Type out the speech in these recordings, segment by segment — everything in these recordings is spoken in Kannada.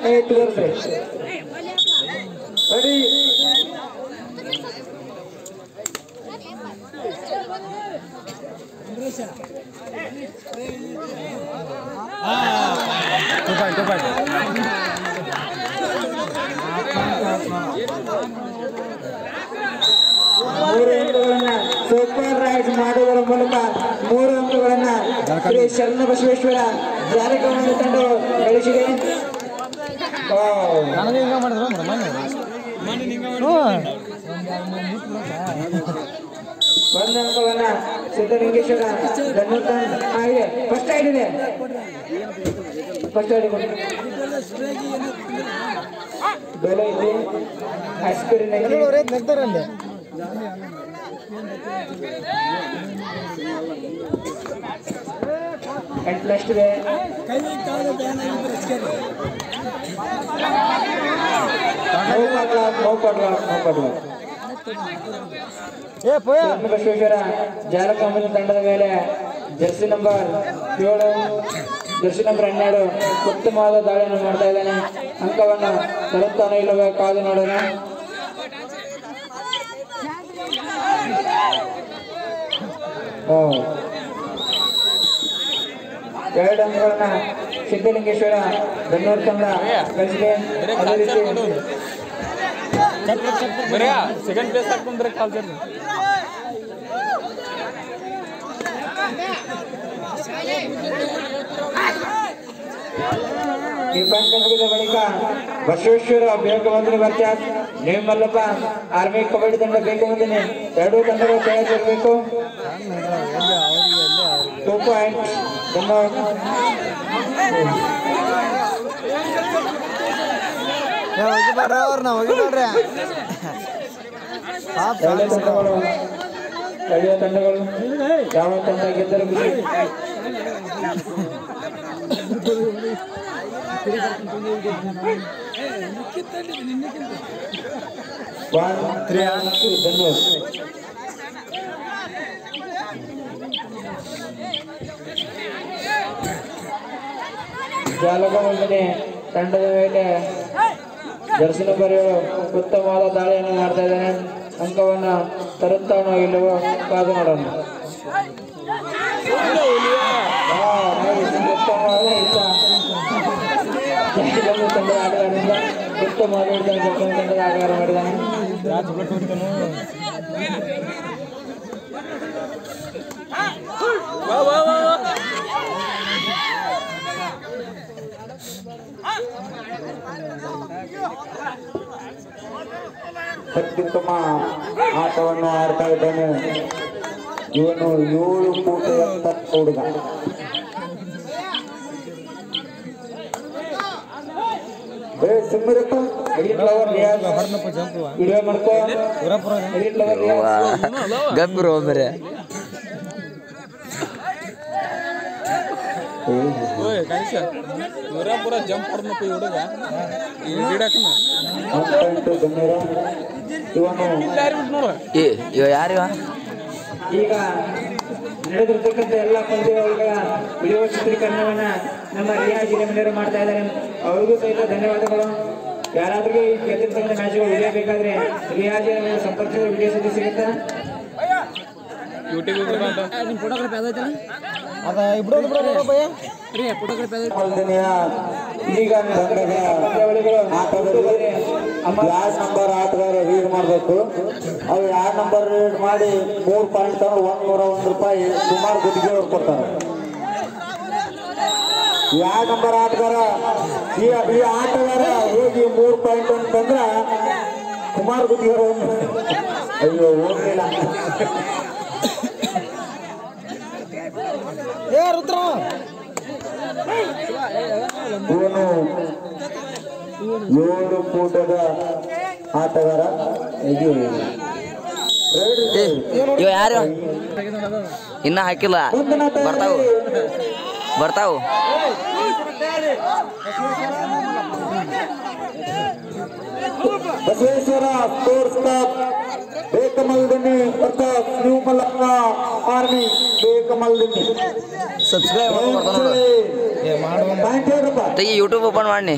ಏಟ್ ಬರ್ರಿ ರೆಡಿ ಮೂರು ಅಂಕಗಳನ್ನ ಸೂಪರ್ ರೈಡ್ ಮಾಡುವುದರ ಮೂಲಕ ಮೂರು ಅಂಕಗಳನ್ನ ಶ್ರೀ ಶರಣ ಬಸವೇಶ್ವರ ಜಾರಕಿಹೊಳಿ ತಂಡವು ಗಳಿಸಿದೆ ವಾವ್. ನನಗೆ ಹಿಂಗ ಮಾಡಿದ್ರು ಮನೆ ಒಂದು ಅಂಕವನ್ನ ಸಿದ್ದಲಿಂಗೇಶ್ವರ ಧನ್ವಂತ ಆಗಿದೆ ಫಸ್ಟ್ ಆಗಿದೆ ಫಸ್ಟ್ ಆಗಿದೆ ಬೆಲೆ ಇದೆ ಐಸ್ಕ್ರೀಮ್ ಐತಿ ನೆಗ್ತಾರಲ್ಲಿ ಎಂಟು ಲಕ್ಷ ಇದೆ ನೋ ಪಡ್ಲ ನೋ ಪಡ್ಲ ನೋ ಪಡ್ಲ ಏ ಪೋಯ ಶರಣ ಬಸವೇಶ್ವರ ಜಾಲಕಂಬದ ತಂಡದ ಮೇಲೆ ಜರ್ಸಿ ನಂಬರ್ ಏಳು ಜರ್ಸಿ ನಂಬರ್ ಹನ್ನೆರಡು ಉತ್ತಮವಾದ ದಾಳಿಯನ್ನು ಮಾಡ್ತಾ ಇದ್ದಾನೆ ಅಂಕವನ್ನು ತರುತ್ತಾನೋ ಇಲ್ಲವೋ ಕಾದು ನೋಡೋಣ ಓ. ಎರಡು ಅಂಕಗಳನ್ನ ಸಿದ್ದಲಿಂಗೇಶ್ವರ ಬೆನ್ನೂರು ತಂಡ ಗಳಿಸಿದೆ ಅದೇ ರೀತಿ ಬರೀ ಸೆಕೆಂಡ್ ಪ್ಲೇಸ್ ಹಾಕೊಂಡ್ ಬ್ರೇಕ್ ಕಲ್ತಿರ್ರಿ ಈ ಪಂಚ ಮುಗಿದ ಬಳಿಕ ಬಸವೇಶ್ವರ ಬೇಕು ಬಂದ್ರೆ ಬರ್ತೀಯ ನೀವು ಮಲ್ಲಪ್ಪ ಆರ್ಮಿ ಕಬಡ್ಡಿ ತಂಡ ಬೇಕು ಬಂದಿನಿ ಎರಡೂ ತಂಡಗಳು ತಯಾರಿಸಿರ್ಬೇಕು ಟೂ ಪಾಯಿಂಟ್ ಧನ್ಯವಾದ ಹೋಗಿಬಾರ್ರಿ ಅವ್ರನ್ನ ಹೋಗಿಬಾರ್ರಿ ಪಾಪ ಎರಡೇ ತಂಡಗಳು ಸ್ಥಳೀಯ ತಂಡಗಳು ಯಾವ ತಂಡ ಗೆದ್ದರೂ ಖುಷಿ ಒನ್ ತ್ರೀ ಟು ಧನ್ಯವಾದ ಜಾಲಕ ಮುಂದಿನ ತಂಡದ ಮೇಲೆ ಜರ್ಸಿ ನಂಬರ್ ಏಳು ಉತ್ತಮವಾದ ದಾಳಿಯನ್ನು ಮಾಡ್ತಾ ಇದ್ದಾನೆ ಅಂಕವನ್ನು ತರುತ್ತಾನೋ ಇಲ್ಲವೋ ಕಾದು ನೋಡೋಣ ಆ, nice. ಉತ್ತಮವಾದ ಹಿಡಿತ. ಜಾಲಕ ತಂಡದ ಆಟಗಾರರಿಂದ ಉತ್ತಮವಾದ ಹಿಡಿತ ಜರ್ಸಿ ತಂಡದ ಆಟಗಾರ ಮಾಡಿದ್ದಾನೆ ಅತ್ಯುತ್ತಮ ಆಟವನ್ನು ಆಡ್ತಾ ಇದ್ದಾನೆ ಇವನು ಏಳು ಫೂಟ್ ಎತ್ತರ ಹುಡುಗ ಏ ಸುಮ್ಮನಿರಪ್ಪ ಎಡಿಟ್ ಲವರ್ ರಿಯಾಜ್ ವಿಡಿಯೋ ಮಾಡ್ಕೋ ಎಡಿಟ್ ಲವರ್ ರಿಯಾಜ್ ಗಂಭೀರ ಒಬ್ಬರೇ ಓಯ್ ಗಣೇಶ ಪೂರ ಪೂರ ಜಂಪ್ ಹೊಡ್ದಪ್ಪ ಈ ಹುಡುಗ ಈ ಗಿಡಕ್ಕನ ಅಂಟು ಗಣ್ಯರು ಇವನು ಯಾರು ಬಿಟ್ಟು ನೋಡು ಏ ಇವ ಯಾರಿವ ಈಗ ನಡೆದಿರ್ತಕ್ಕಂಥ ಎಲ್ಲ ಪಂದ್ಯಗಳ ವಿಡಿಯೋ ಚಿತ್ರೀಕರಣವನ್ನ ನಮ್ಮ ರಿಯಾಜ್ ಗಣ್ಯರು ಮಾಡ್ತಾ ಇದ್ದಾರೆ ಅವ್ರಿಗೂ ಸಹಿತ ಧನ್ಯವಾದಗಳು ಯಾರಾದ್ರೂ ಈ ಗೆದ್ದಿರ್ತಕ್ಕಂಥ ಮ್ಯಾಚ್ಗಳು ವಿಡಿಯೋ ಬೇಕಾದ್ರೆ ರಿಯಾಜ್ ಸಂಪರ್ಕಿಸಿದ್ರೆ ವಿಡಿಯೋ ಸಹಿತ ಸಿಗುತ್ತಾ ಯೂಟ್ಯೂಬ್ ಅಂತ ಅದ ಇಬ್ರು ಬಿಡೋದು ಭಯ ಈಗ ತಂಡದ ಪಂದ್ಯಾವಳಿಗಳು ಆಟಗಾರರು ಯಾರ್ ನಂಬರ್ ಆಟಗಾರ ರೀಡ್ ಮಾಡಬೇಕು ಅವ್ರು ಯಾರ್ ನಂಬರ್ ರೀಡ್ ಮಾಡಿ ಮೂರ್ ಪಾಯಿಂಟ್ ತಂದ್ರೆ ಒಂದ್ ನೂರ ಒಂದ್ ರೂಪಾಯಿ ಸುಮಾರು ಗುತ್ತಿಗೆ ಅವ್ರು ಕೊಡ್ತಾರೆ ಯಾವ ನಂಬರ್ ಆಟಗಾರ ಈ ಈ ಆಟಗಾರ ಹೋಗಿ ಮೂರ್ ಪಾಯಿಂಟ್ ಅಂತಂದ್ರ ಕುಮಾರ್ ಗುತ್ತಿಗೆ ಅಯ್ಯೋ ಹೋಗ್ಲಿಲ್ಲ ಏ ರುದ್ರ ಇವನು ಏಳು ಫೂಟದ ಆಟಗಾರ ಇದು ಏ ಇವ ಯಾರು ಇನ್ನ ಹಾಕಿಲ್ಲ ಬರ್ತಾವು ಬರ್ತಾವು ಬಸವೇಶ್ವರ ಸ್ಪೋರ್ಟ್ಸ್ ಕ್ಲಬ್ ಬೇಕಮಲ್ದನಿ ಪ್ರತಾಪ್ ನ್ಯೂ ಮಲ್ಲಪ್ಪ ಆರ್ಮಿ ಬೇಕಮಲ್ದನಿ ಸಬ್ಸ್ಕ್ರೈಬ್ ಬರ್ತಾವ ನೋಡು ಏ ಮಾಡುವ ಪಾಯಿಂಟ್ ಹೇಳ್ರಪ್ಪ ತೆಗಿ ಯೂಟ್ಯೂಬ್ ಓಪನ್ ಮಾಡಿ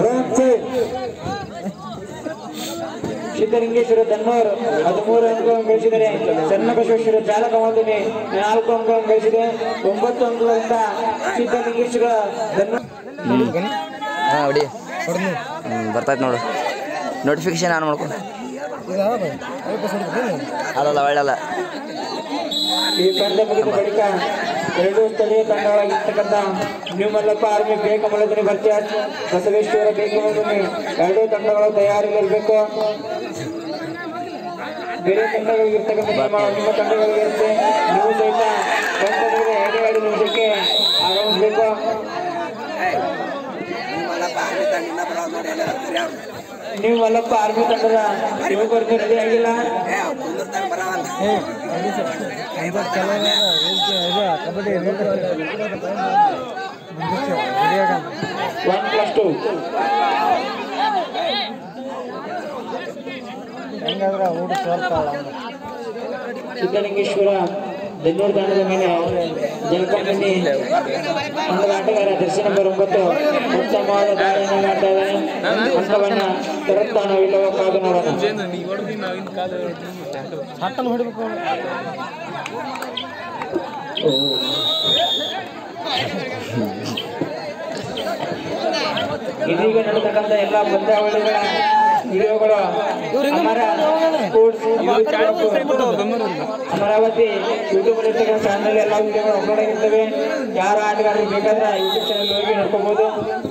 ಸಿದ್ದಲಿಂಗೇಶ್ವರ ತನ್ನೂರು ಹದಿಮೂರು ಅಂಕಗಳನ್ನು ಗಳಿಸಿದರೆ ಚನ್ನಬಸವೇಶ್ವರ ಚಾಲಕ ಮಲ್ದಿನಿ ನಾಲ್ಕು ಅಂಕಗಳನ್ನು ಗಳಿಸಿದೆ ಒಂಬತ್ತು ಅಂಕಗಳಿಂದ ಸಿದ್ದಲಿಂಗೇಶ್ವರ ತನ್ನೂರು ಹಾಂ ಹೊಡಿ ಹೊಡ್ದು ಹ್ಞೂ ಬರ್ತೈತೆ ನೋಡು ನೋಟಿಫಿಕೇಶನ್ ಆನ್ ಮಾಡ್ಕೊ ಇದು ಯಾವ್ದು ಐದು ಹೊಡಿದ್ರಿ ಅಲ್ಲಲ್ಲ ಒಳ್ಳೆಲ್ಲ ಈ ಪಂದ್ಯ ಮುಗಿದ ಬಳಿಕ ಎರಡು ಸ್ಥಳೀಯ ತಂಡಗಳಾಗಿರ್ತಕ್ಕಂಥ ನ್ಯೂ ಮಲ್ಲಪ್ಪ ಆರ್ಮಿ ಬೇಕಮಲದಿನಿ ಬರ್ತ್ಯಾಜ್ ಬಸವೇಶ್ವರ ಬೇಕಮಲದಿನಿ ಎರಡೂ ತಂಡಗಳು ತಯಾರಿಲಿರಬೇಕು ಬೇರೆ ತಂಡಗಳಿಗಿರ್ತಕ್ಕಂಥ ನಿಮ್ಮ ನಿಮ್ಮ ತಂಡಗಳಿಗಿರುತ್ತೆ ನೀವು ಸಹಿತ ಪಂದ್ಯದ ಎರಡು ಎರಡು ನಿಮಿಷಕ್ಕೆ ಆಗಮಿಸಬೇಕು ನೀವು ಮಲ್ಲಪ್ಪ ಆರ್ಮಿ ತಂಡದ ಯುವಕರು ರೆಡಿ ಆಗಿಲ್ಲ ಏ ಅದು ಸರ್ ಇದು ಕಲರ್ ಇದು ಕಬಡ್ಡಿ ಒನ್ ಪ್ಲಸ್ ಟು ಹೆಂಗಾದ್ರೆ ಊಟ ಸೋಲ್ತಾಳ ಸಿದ್ದಲಿಂಗೇಶ್ವರ ಬೆನ್ನೂರು ತಂಡದ ಮೇಲೆ ಜಲಕಂಬನಿ ತಂಡದ ಆಟಗಾರ ದರ್ಶನ ನಂಬರ್ ಒಂಬತ್ತು ಉತ್ತಮವಾದ ದಾಳಿಯನ್ನು ಮಾಡ್ತಾ ಇದ್ದಾನೆ ಅಂಕವನ್ನ ತರುತ್ತಾನೋ ಇಲ್ಲವೋ ಕಾದು ನೋಡೋಣ ನೀ ಹೊಡೆದಿ ನಾವಿನ ಕಾಲ ಹಟ್ಟಲ್ಲಿ ಹೊಡಿಬೇಕು ಅವ್ನು. ಇದೀಗ ನಡೆತಕ್ಕಂಥ ಎಲ್ಲ ಪಂದ್ಯಾವಳಿಗಳ ವಿಡಿಯೋಗಳು ಅಮರ ಸ್ಪೋರ್ಟ್ಸ್ ಅಮರಾವತಿ ಯೂಟ್ಯೂಬ್ ಇರ್ತಕ್ಕಂಥ ಚಾನಲ್ ಎಲ್ಲ ವಿಡಿಯೋಗಳು ಅಪ್ಲೋಡ್ ಆಗಿರ್ತವೆ ಯಾರು ಆಟಗಾರರು ಬೇಕಾದ್ರೆ ಯೂಟ್ಯೂಬ್ ಚಾನಲ್ ಹೋಗಿ ನೋಡ್ಕೋಬಹುದು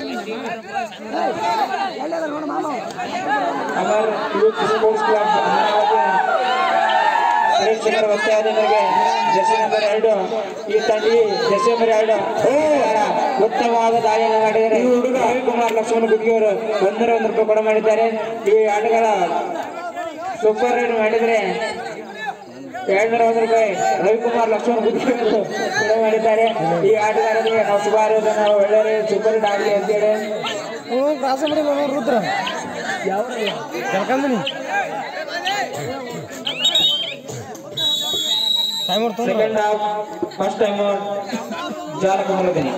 Amar youth sports club Amaravati ಪರೀಕ್ಷಕರ ಒತ್ತಾಯದೊಂದಿಗೆ ಜೆರ್ಸಿ ನಂಬರ್ ಎರಡು ಈ ತಂಡಿ ಜೆರ್ಸಿ ನಂಬರ್ ಎರಡು ಉತ್ತಮವಾದ ದಾಳಿಯನ್ನು ಮಾಡಿದ್ದಾರೆ ರವಿಕುಮಾರ್ ಲಕ್ಷ್ಮಣ ಗುಡ್ಗಿಯವರು ಒಂದರ ಒಂದು ರೂಪಾಯಿ ಕೊಡ ಮಾಡಿದ್ದಾರೆ ಈ ಆಟಗಾರ ಸೂಪರ್ ರೈಡ್ ಮಾಡಿದ್ರೆ ಎರಡ್ನೂರ ಒಂದು ರೂಪಾಯಿ ರವಿಕುಮಾರ್ ಲಕ್ಷ್ಮಣ ಗುಡ್ಗಿಯವರು ಕೊಡ ಮಾಡಿದ್ದಾರೆ ಈ ಆಟಗಾರರಿಗೆ ನಾವು ಶುಭಾರಯದ ನಾವು ಒಳ್ಳೆಯ ಸೂಪರ್ ರೈಡ್ ಆಗಲಿ ಅಂತೇಳಿ ಹ್ಞೂ ಕ್ರಾಸ ಮಾಡಿ ನೋಡು ರುದ್ರ ಯಾವ ಕರ್ಕಂದಿನಿ ಟೈಮ್ ಹೊಡ್ತಾನೆ ಸೆಕೆಂಡ್ ಹಾಫ್ ಫಸ್ಟ್ ಟೈಮ್ ಜಾಲಕ ಮೂಲದಿನಿ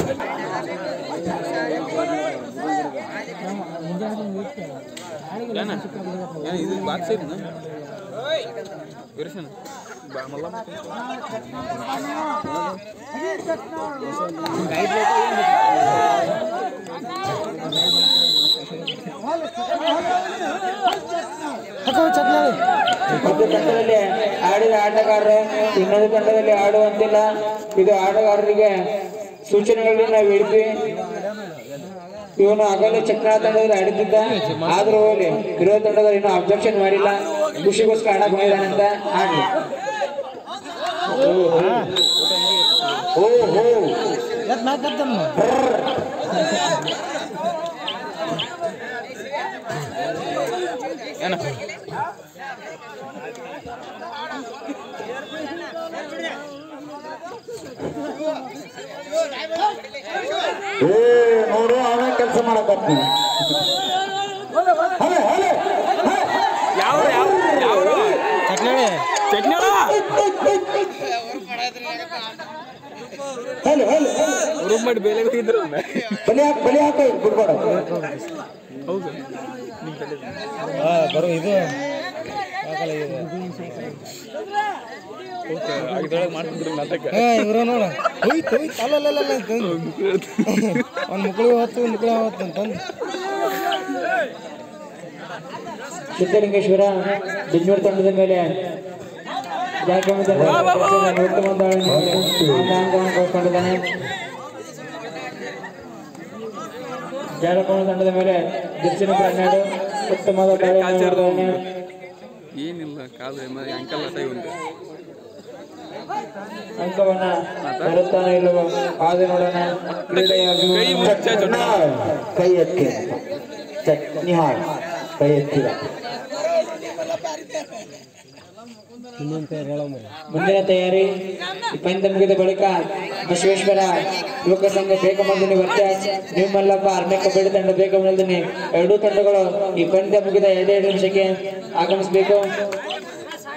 ಏನ ಏನ ಇದು ಬಾಕ್ಸ್ ಐತಿನ ವಿರಸನ ಬಾ ಮಲ್ಲ ಹಾಕೋ ಚಟ್ನಾಳಿ ಒಂದು ತಂಡದಲ್ಲಿ ಆಡಿದ ಆಟಗಾರರು ಇನ್ನೊಂದು ತಂಡದಲ್ಲಿ ಆಡುವಂತಿಲ್ಲ ಇದು ಆಟಗಾರರಿಗೆ ಸೂಚನೆಗಳನ್ನ ನಾವು ಹೇಳ್ತೀವಿ ಇವನು ಆಗಲೇ ಚಕ್ರ ತಂಡದಲ್ಲಿ ಆಡಿದ್ದ ಆದ್ರೂ ಹೋಗ್ಲಿ ವಿರೋಧ ತಂಡದಲ್ಲಿ ಇನ್ನೂ ಅಬ್ಜೆಕ್ಷನ್ ಮಾಡಿಲ್ಲ ಖುಷಿಗೋಸ್ಕರ ಆಡಕ್ ಹೋಗಿದ್ದಾನಂತ ಆಡ್ಲಿ ಓ ಹೋ ಎತ್ ಮ್ಯಾಕ್ ಎತ್ತಮ್ಮ ಏನ ಏ ನೋಡು ಅವನೇ ಕೆಲಸ ಮಾಡಕತ್ತಿ ಹಲೋ ಹಲೋ ಯಾವ ಯಾವ ಯಾವ ಚಟ್ನಾಳಿ ಚಟ್ನಿ ಹಲೋ ಹಲೋ ರೂಮ್ ಮಾಡಿ ಬೇಲೆ ಇದ್ರು ಬಲಿ ಹಾಕ ಬಲಿ ಹಾಕ ಬಿಡ್ಬೇಡ ಹೌದು ಹಾಂ ಬರೋ ಇದು ಹಾಕಲ್ಲ ಇದು ಓಕೆ ಆಗಿದೊಳಗೆ ಮಾಡ್ತಿದ್ರು ನಾಟಕ ಏ ಇವ್ರ ನೋಡ ಹೋಯ್ತು ಹೋಯ್ತು ಅಲ್ಲಲ್ಲ ಒಂದು ಮುಕ್ಕಳಿಗೆ ಹೊತ್ತು ಒಂದು ಮುಕ್ಕಳಿಗೆ ಹೊತ್ತು ಅಂತಂದು ಸಿದ್ದಲಿಂಗೇಶ್ವರ ಬಿಜ್ನೂರು ತಂಡದ ಮೇಲೆ ಜಾಗಮ ಉತ್ತಮ ದಾಳಿಯನ್ನು ಕಳ್ಕೊಂಡಿದ್ದಾನೆ ಜಾಲಕೋಣ ತಂಡದ ಮೇಲೆ ದಕ್ಷಿಣ ಹನ್ನೆರಡು ಉತ್ತಮವಾದ ದಾಳಿಯನ್ನು ಮಾಡಿದ್ದಾನೆ. ಏನಿಲ್ಲ ಕಾಲು ಅಂಕಲ್ ಅಟ ಒಂದು ಅಂಕವನ್ನ ತರುತ್ತಾನೆ ಇಲ್ಲವೋ ಕಾದು ನೋಡೋಣ ಕ್ರೀಡೆಯ ಕೈ ಮುಚ್ಚ ಚಟ್ನಿ ಕೈ ಎತ್ತಿ ಚಟ್ನಿ ಹಾಳು ಕೈ ಎತ್ತಿದ ಇನ್ನೊಂದು ಪೇರ್ ಹೇಳೋ ಮರೆ ಮುಂದಿನ ತಯಾರಿ ಈ ಪಂದ್ಯ ಮುಗಿದ ಬಳಿಕ ಬಸವೇಶ್ವರ ಯುವಕ ಸಂಘ ಬೇಕಮಂದಿನಿ ವರ್ತ್ಯಾಸ್ ನ್ಯೂ ಮಲ್ಲಪ್ಪ ಅರ್ಮೆ ಕಬಡ್ಡಿ ತಂಡ ಬೇಕಮಂದಿನಿ ಎರಡೂ ತಂಡಗಳು ಈ ಪಂದ್ಯ ಮುಗಿದ ಎರಡೆರಡು ನಿಮಿಷಕ್ಕೆ ಆಗಮಿಸಬೇಕು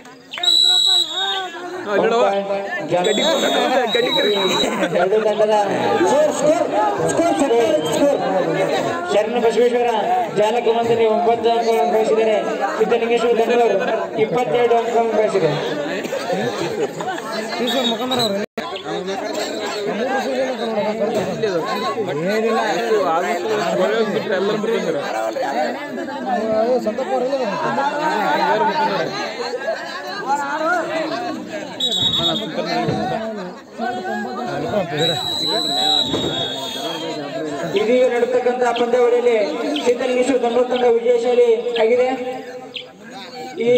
ಎರಡು ತಂಡದ score score score score score Sharana Basaveshwara ಜಾಲಕುಮಂದಿನಿ ಒಂಬತ್ತು ಅಂಕಗಳನ್ನು ಗಳಿಸಿದರೆ ಸಿದ್ದಲಿಂಗೇಶ್ವರ ತಂಡವರು ಇಪ್ಪತ್ತೆರಡು ಅಂಕಗಳನ್ನು ಗಳಿಸಿದೆ ಟೀಚರ್ ಮುಖಂಡರ ಅವ್ರು ಎಲ್ಲರೂ ಬಿಟ್ಟಿದ್ದಾರೆ ಸಂತಪ್ಪ ಅವ್ರು ಎಲ್ಲಿದ್ದಾರೆ? ಎಲ್ಲರೂ ಬಿಟ್ಟಿದ್ದಾರೆ ಇದೀಗ ನಡೆತಕ್ಕಂತ ಪಂದ್ಯಾವಳಿಯಲ್ಲಿ ಸಿದ್ದಲಿಂಗೇಶ್ವರ ತಂಡ ತಂಡ ವಿಜಯಶಾಲಿ ಆಗಿದೆ ಈ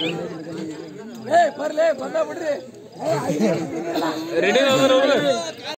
ರೆಡಿ ಅವ್ರು